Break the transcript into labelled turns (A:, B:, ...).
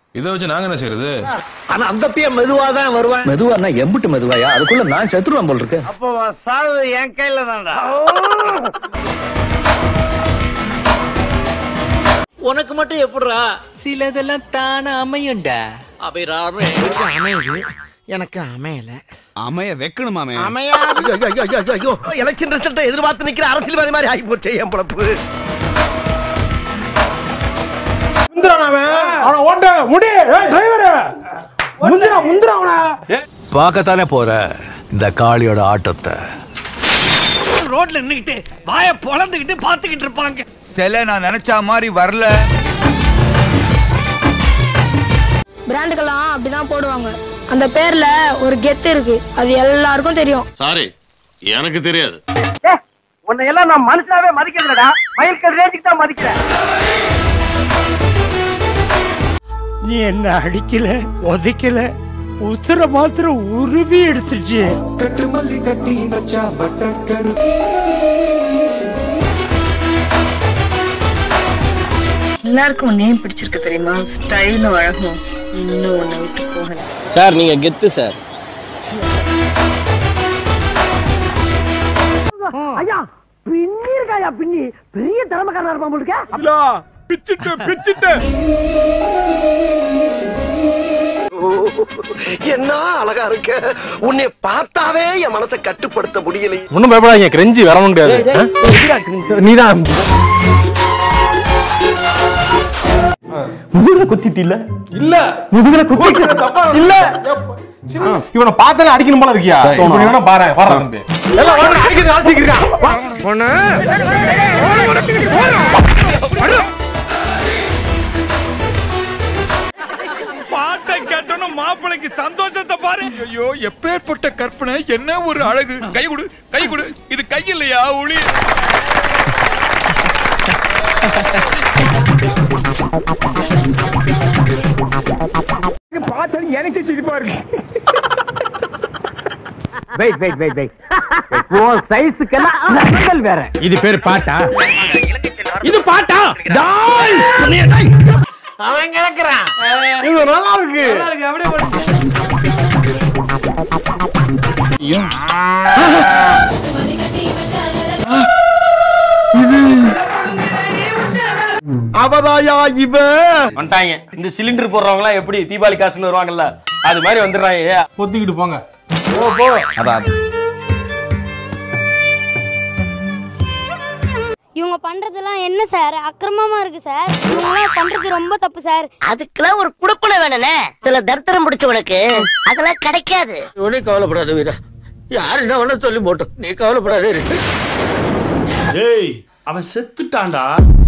A: இதை வச்சு நாங்க என்ன செய்யறது
B: ஆனா அந்த பையன் மெதுவா தான் வருவான்
C: மெதுவானா எம்பிட்டு மெதுவாயா அதுக்குள்ள நான் செத்துருவேன் போல் இருக்கு
B: அப்போ சாவு என் கையில தான்டா
D: உனக்கு மட்டும் எப்படிரா
E: சிலதெல்லாம் தானா அமையும்டா
D: அபிராமே
F: அமையுது எனக்கு அமையல
G: அமைய வைக்கணுமாமே
F: அமையாது
B: ஐயோ எலெக்ஷன் ரிசல்ட்டை எதிர்பார்த்து நிக்கிற அரசியல்வாதி மாதிரி ஆகி போச்சு என் பொழப்பு
G: பார்க்கத்தானே போற இந்த காளியோட ஆட்டத்தை
B: ரோட்ல நின்னுகிட்டு வாய பொளந்துகிட்டு பாத்துக்கிட்டு இருப்பாங்க
G: சில நான் நினைச்ச மாதிரி வரல
H: பிராண்டுக்கெல்லாம் அப்படிதான் போடுவாங்க அந்த பேர்ல ஒரு கெத்து இருக்கு அது எல்லாருக்கும் தெரியும்
A: சாரி எனக்கு தெரியாது
B: உன்னை எல்லாம் நான் மனுஷனாவே மதிக்கிறதுலடா மயில்கல் ரேஞ்சுக்கு தான் மதிக்கிறேன்
F: நீ என்ன அடிக்கல உதைக்கல உசுர மாத்திரம் உருவி எடுத்துச்சு
I: எல்லாருக்கும் நேம் பிடிச்சிருக்கு தெரியுமா ஸ்டைலும் அழகும் இன்னும் ஒண்ணு விட்டு போகல
D: சார் நீங்க கெத்து சார்
B: ஐயா பின்னி இருக்காயா பின்னி பெரிய திறமைக்காரனா இருப்பான் போலுக்க
G: பிச்சுட்டு பிச்சுட்டு
B: என்ன அழகா இருக்க உன்னை பார்த்தாவே என் மனசை கட்டுப்படுத்த முடியலை
A: ஒன்னும் பயப்படாதீங்க கிரெஞ்சி வர முடியாது நீதான்
C: முதுகுல குத்திட்டு இல்ல இல்ல முதுகுல குத்திட்டு இல்ல
A: இவனை பார்த்தாலே அடிக்கணும் போல இருக்கியா இப்ப நீ வேணா பாரு வர தம்பி எல்லாம் வாங்க, அடிக்கிறது அடிச்சிருக்கான்
G: பாட்டை கேட்டோன்னு மாப்பிளைக்கு சந்தோஷத்தை பாரு ஐயோ எப்பேற்பட்ட கற்பனை என்ன ஒரு அழகு கை கொடு கை கொடு இது கை இல்லையா ஒளி
B: வெயிட் வெயிட் வெயிட் வெயிட் உன் சைஸுக்கெல்லாம் நகங்கள் வேற இது பேர் பாட்டா இது பாட்டா டாய் அவன் கிடக்குறான் இது நல்லா இருக்கு அவதாயா இவ
D: வந்துட்டாங்க இந்த சிலிண்டர் போடுறவங்க எல்லாம் எப்படி தீபாவளி காசுன்னு வருவாங்கல்ல அது மாதிரி வந்துடுறாங்க
A: ஒத்திக்கிட்டு போங்க
D: அதான்
H: இவங்க பண்றதெல்லாம் என்ன சார் அக்கிரமமா இருக்கு சார் இவங்க பண்றது ரொம்ப தப்பு சார்
I: அதுக்கெல்லாம் ஒரு குடுப்பனை வேணும்னே சில தர்த்தரம் பிடிச்சவனுக்கு அதெல்லாம் கிடைக்காது
B: ஒன்னும் கவலைப்படாத வீரா யாரு என்ன வேணா சொல்லி போட்டோம் நீ கவலைப்படாதே இரு
F: ஏய் அவன் செத்துட்டான்டா